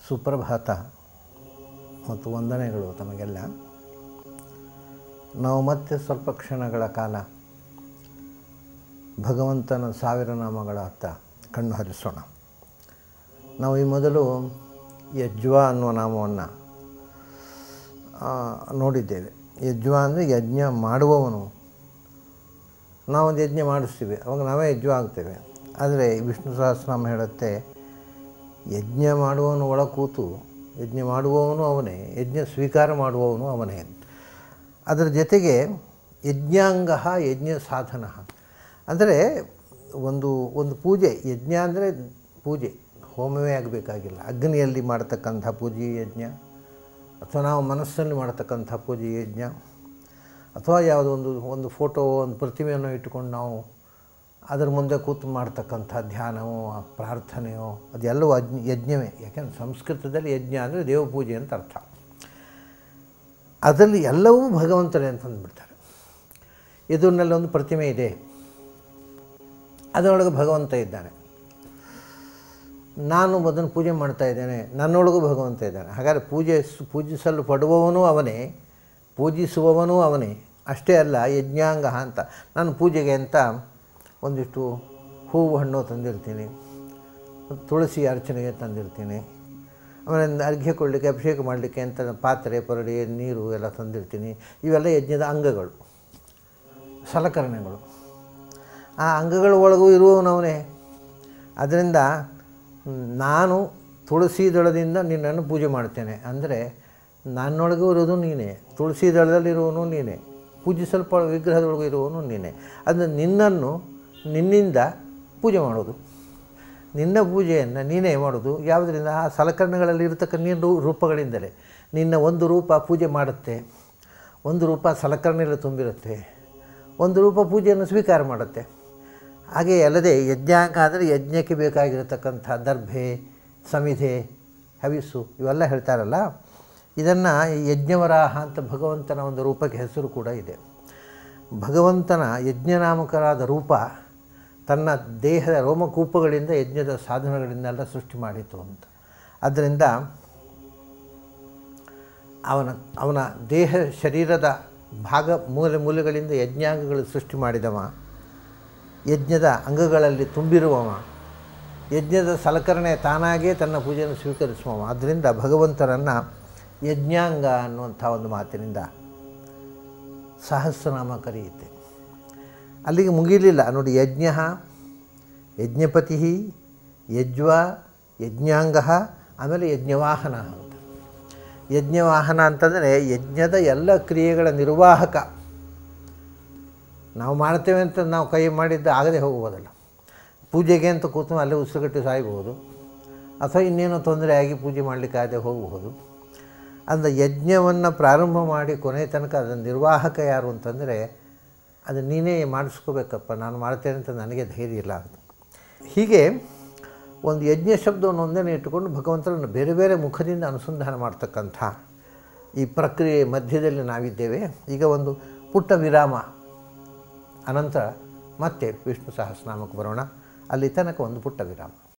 ಸುಪ್ರಭಾತ ಮತ್ತು ವಂದನೆಗಳು ತಮಗೆಲ್ಲ ನಾವು ಮತ್ತೆ ಸ್ವಲ್ಪ ಕ್ಷಣಗಳ ಕಾಲ ಭಗವಂತನ ಸಾವಿರ ನಾಮಗಳ ಅರ್ಥ ಕಣ್ಣು ಹರಿಸೋಣ ನಾವು ಈ ಮೊದಲು ಯಜ್ವ ಅನ್ನುವ ನಾಮವನ್ನು ನೋಡಿದ್ದೇವೆ ಯಜ್ವ ಅಂದರೆ ಯಜ್ಞ ಮಾಡುವವನು ನಾವೊಂದು ಯಜ್ಞ ಮಾಡಿಸ್ತೀವಿ ಅವಾಗ ನಾವೇ ಯಜ್ವ ಆಗ್ತೇವೆ ಆದರೆ ವಿಷ್ಣು ಸಹಸ್ರನಾಮ ಹೇಳುತ್ತೆ ಯಜ್ಞ ಮಾಡುವವನು ಒಳ ಕೂತು ಯಜ್ಞ ಮಾಡುವವನು ಅವನೇ ಯಜ್ಞ ಸ್ವೀಕಾರ ಮಾಡುವವನು ಅವನೇ ಅದರ ಜೊತೆಗೆ ಯಜ್ಞಾಂಗ ಯಜ್ಞ ಸಾಧನ ಅಂದರೆ ಒಂದು ಒಂದು ಪೂಜೆ ಯಜ್ಞ ಅಂದರೆ ಪೂಜೆ ಹೋಮವೇ ಆಗಬೇಕಾಗಿಲ್ಲ ಅಗ್ನಿಯಲ್ಲಿ ಮಾಡತಕ್ಕಂಥ ಪೂಜೆ ಯಜ್ಞ ಅಥವಾ ನಾವು ಮನಸ್ಸಲ್ಲಿ ಮಾಡತಕ್ಕಂಥ ಪೂಜೆ ಯಜ್ಞ ಅಥವಾ ಯಾವುದೋ ಒಂದು ಒಂದು ಫೋಟೋ ಒಂದು ಪ್ರತಿಮೆಯನ್ನು ಇಟ್ಟುಕೊಂಡು ನಾವು ಅದರ ಮುಂದೆ ಕೂತು ಮಾಡ್ತಕ್ಕಂಥ ಧ್ಯಾನವೋ ಪ್ರಾರ್ಥನೆಯೋ ಅದೆಲ್ಲವೂ ಅಜ್ಞ ಯಜ್ಞವೇ ಯಾಕೆಂದ್ರೆ ಸಂಸ್ಕೃತದಲ್ಲಿ ಯಜ್ಞ ಅಂದರೆ ದೇವಪೂಜೆ ಅಂತ ಅರ್ಥ ಅದರಲ್ಲಿ ಎಲ್ಲವೂ ಭಗವಂತನೇ ಅಂತ ಅಂದ್ಬಿಡ್ತಾರೆ ಇದನ್ನೆಲ್ಲ ಒಂದು ಪ್ರತಿಮೆ ಇದೆ ಅದರೊಳಗೆ ಭಗವಂತ ಇದ್ದಾನೆ ನಾನು ಅದನ್ನು ಪೂಜೆ ಮಾಡ್ತಾ ಇದ್ದೇನೆ ನನ್ನೊಳಗೂ ಭಗವಂತ ಇದ್ದಾನೆ ಹಾಗಾದರೆ ಪೂಜೆ ಪೂಜಿಸಲು ಪಡುವವನು ಅವನೇ ಪೂಜಿಸುವವನು ಅವನೇ ಅಷ್ಟೇ ಅಲ್ಲ ಯಜ್ಞಾಂಗ ಅಂತ ನಾನು ಪೂಜೆಗೆ ಅಂತ ಒಂದಿಷ್ಟು ಹೂವು ಹಣ್ಣು ತಂದಿರ್ತೀನಿ ತುಳಸಿ ಅರ್ಚನೆಗೆ ತಂದಿರ್ತೀನಿ ಆಮೇಲೆ ಅರ್ಘ್ಯ ಕೊಡಲಿಕ್ಕೆ ಅಭಿಷೇಕ ಮಾಡಲಿಕ್ಕೆ ಅಂತ ಪಾತ್ರೆ ಪರಡಿ ನೀರು ಎಲ್ಲ ತಂದಿರ್ತೀನಿ ಇವೆಲ್ಲ ಯಜ್ಞದ ಅಂಗಗಳು ಸಲಕರಣೆಗಳು ಆ ಅಂಗಗಳ ಒಳಗೂ ಇರುವವನವನೇ ಅದರಿಂದ ನಾನು ತುಳಸಿ ದಳದಿಂದ ನಿನ್ನನ್ನು ಪೂಜೆ ಮಾಡ್ತೇನೆ ಅಂದರೆ ನನ್ನೊಳಗೂ ಇರೋದು ನೀನೇ ತುಳಸಿ ದಳದಲ್ಲಿರುವವನು ನೀನೇ ಪೂಜಿಸಲ್ಪ ವಿಗ್ರಹದೊಳಗೂ ಇರುವವನು ನೀನೇ ಅಂದರೆ ನಿನ್ನನ್ನು ನಿನ್ನಿಂದ ಪೂಜೆ ಮಾಡೋದು ನಿನ್ನ ಪೂಜೆಯನ್ನು ನೀನೇ ಮಾಡೋದು ಯಾವುದರಿಂದ ಆ ಸಲಕರಣೆಗಳಲ್ಲಿ ಇರತಕ್ಕ ನೀನು ರೂಪಗಳಿಂದಲೇ ನಿನ್ನ ಒಂದು ರೂಪ ಪೂಜೆ ಮಾಡುತ್ತೆ ಒಂದು ರೂಪ ಸಲಕರಣೆಯಲ್ಲಿ ತುಂಬಿರುತ್ತೆ ಒಂದು ರೂಪ ಪೂಜೆಯನ್ನು ಸ್ವೀಕಾರ ಮಾಡುತ್ತೆ ಹಾಗೆ ಅಲ್ಲದೆ ಯಜ್ಞಾಂಗ ಅಂದರೆ ಯಜ್ಞಕ್ಕೆ ಬೇಕಾಗಿರತಕ್ಕಂಥ ದರ್ಭೆ ಸಮಿಧೆ ಹವಿಸ್ಸು ಇವೆಲ್ಲ ಹೇಳ್ತಾರಲ್ಲ ಇದನ್ನು ಯಜ್ಞವರಾಹ ಅಂತ ಭಗವಂತನ ಒಂದು ರೂಪಕ್ಕೆ ಹೆಸರು ಕೂಡ ಇದೆ ಭಗವಂತನ ಯಜ್ಞನಾಮಕರಾದ ರೂಪ ತನ್ನ ದೇಹದ ರೋಮಕೂಪಗಳಿಂದ ಯಜ್ಞದ ಸಾಧನಗಳಿಂದೆಲ್ಲ ಸೃಷ್ಟಿ ಮಾಡಿತು ಅಂತ ಆದ್ದರಿಂದ ಅವನ ಅವನ ದೇಹ ಶರೀರದ ಭಾಗ ಮೂಲೆ ಮೂಲೆಗಳಿಂದ ಯಜ್ಞಾಂಗಗಳು ಸೃಷ್ಟಿ ಮಾಡಿದವ ಯಜ್ಞದ ಅಂಗಗಳಲ್ಲಿ ತುಂಬಿರುವವ ಯಜ್ಞದ ಸಲಕರಣೆ ತಾನಾಗೇ ತನ್ನ ಪೂಜೆಯನ್ನು ಸ್ವೀಕರಿಸುವವ ಆದ್ದರಿಂದ ಭಗವಂತನನ್ನು ಯಜ್ಞಾಂಗ ಅನ್ನುವಂಥ ಒಂದು ಮಾತಿನಿಂದ ಸಹಸ್ರನಾಮ ಕರೆಯುತ್ತೆ ಅಲ್ಲಿಗೆ ಮುಗಿಲಿಲ್ಲ ನೋಡಿ ಯಜ್ಞ ಯಜ್ಞಪತಿ ಯಜ್ವ ಯಜ್ಞಾಂಗ ಆಮೇಲೆ ಯಜ್ಞವಾಹನ ಅಂತ ಯಜ್ಞವಾಹನ ಅಂತಂದರೆ ಯಜ್ಞದ ಎಲ್ಲ ಕ್ರಿಯೆಗಳ ನಿರ್ವಾಹಕ ನಾವು ಮಾಡ್ತೇವೆ ಅಂತ ನಾವು ಕೈ ಮಾಡಿದ್ದು ಆಗದೆ ಹೋಗ್ಬೋದಲ್ಲ ಪೂಜೆಗೆ ಅಂತ ಕೂತು ಅಲ್ಲೇ ಉಸಿರುಗಟ್ಟಿ ಸಾಯ್ಬೋದು ಅಥವಾ ಇನ್ನೇನೋ ತೊಂದರೆ ಆಗಿ ಪೂಜೆ ಮಾಡಲಿಕ್ಕೆ ಆಗದೆ ಹೋಗಬಹುದು ಅಂದರೆ ಯಜ್ಞವನ್ನು ಪ್ರಾರಂಭ ಮಾಡಿ ಕೊನೆ ತನಕ ಅದರ ನಿರ್ವಾಹಕ ಯಾರು ಅಂತಂದರೆ ಅದು ನೀನೇ ಮಾಡಿಸ್ಕೋಬೇಕಪ್ಪ ನಾನು ಮಾಡ್ತೇನೆ ಅಂತ ನನಗೆ ಧೈರ್ಯ ಇಲ್ಲ ಅಂತ ಹೀಗೆ ಒಂದು ಯಜ್ಞ ಶಬ್ದವನ್ನು ಒಂದೇ ಇಟ್ಟುಕೊಂಡು ಭಗವಂತನನ್ನು ಬೇರೆ ಬೇರೆ ಮುಖದಿಂದ ಅನುಸಂಧಾನ ಮಾಡ್ತಕ್ಕಂಥ ಈ ಪ್ರಕ್ರಿಯೆ ಮಧ್ಯದಲ್ಲಿ ನಾವಿದ್ದೇವೆ ಈಗ ಒಂದು ಪುಟ್ಟ ವಿರಾಮ ಅನಂತರ ಮತ್ತೆ ವಿಷ್ಣು ಸಹಸ್ರನಾಮಕ್ಕೆ ಬರೋಣ ಅಲ್ಲಿ ತನಕ ಒಂದು ಪುಟ್ಟ ವಿರಾಮ